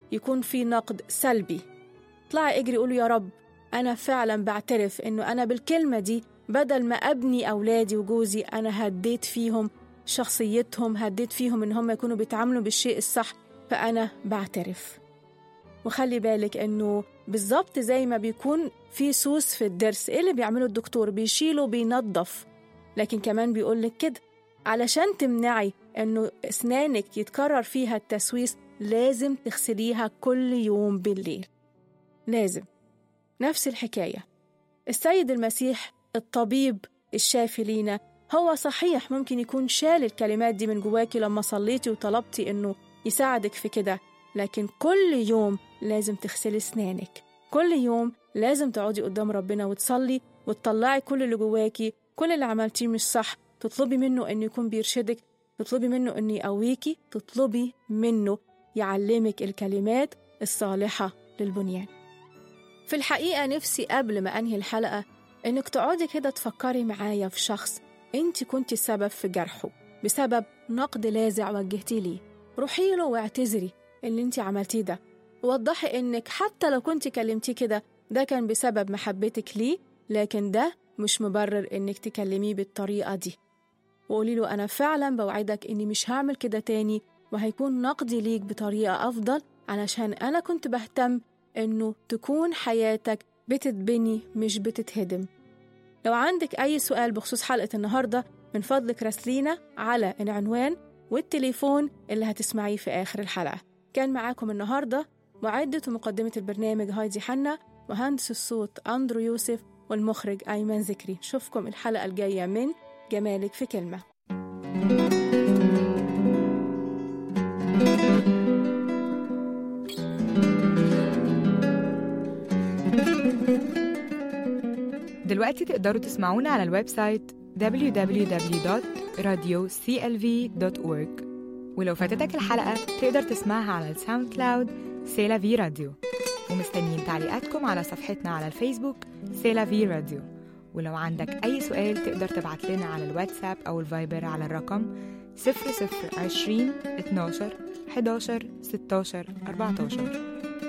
يكون في نقد سلبي اطلعي اجري قولوا يا رب أنا فعلا بعترف إنه أنا بالكلمة دي بدل ما أبني أولادي وجوزي أنا هديت فيهم شخصيتهم هديت فيهم إن هم يكونوا بيتعاملوا بالشيء الصح فأنا بعترف وخلي بالك إنه بالظبط زي ما بيكون في سوس في الضرس إيه اللي بيعمله الدكتور بيشيله بينظف لكن كمان بيقولك كده علشان تمنعي إنه أسنانك يتكرر فيها التسويس لازم تغسليها كل يوم بالليل لازم نفس الحكاية السيد المسيح الطبيب الشافي لينا هو صحيح ممكن يكون شال الكلمات دي من جواكي لما صليتي وطلبتي إنه يساعدك في كده لكن كل يوم لازم تغسلي أسنانك كل يوم لازم تقعدي قدام ربنا وتصلي وتطلعي كل اللي جواكي كل اللي عملتيه مش صح تطلبي منه إنه يكون بيرشدك تطلبي منه إنه يقويكي تطلبي منه يعلمك الكلمات الصالحة للبنيان في الحقيقة نفسي قبل ما أنهي الحلقة إنك تقعدي كده تفكري معايا في شخص أنت كنت السبب في جرحه بسبب نقد لاذع وجهتيه ليه روحي له واعتذري اللي أنت عملتيه ده وضحي إنك حتى لو كنت كلمتيه كده ده كان بسبب محبتك ليه لكن ده مش مبرر إنك تكلميه بالطريقة دي وقولي له أنا فعلا بوعدك إني مش هعمل كده تاني وهيكون نقدي ليك بطريقة أفضل علشان أنا كنت بهتم إنه تكون حياتك بتتبني مش بتتهدم لو عندك أي سؤال بخصوص حلقة النهاردة من فضلك راسلينا على العنوان والتليفون اللي هتسمعيه في آخر الحلقة كان معاكم النهاردة معدة ومقدمة البرنامج هايدي حنا مهندس الصوت أندرو يوسف والمخرج أيمن ذكري شوفكم الحلقة الجاية من جمالك في كلمة دلوقتي تقدروا تسمعونا على الويب سايت www.radioclv.org ولو فاتتك الحلقة تقدر تسمعها على الساوند كلاود سيلا في راديو ومستنيين تعليقاتكم على صفحتنا على الفيسبوك سيلا في راديو ولو عندك أي سؤال تقدر تبعت لنا على الواتساب أو الفايبر على الرقم 0020 12 11 16 14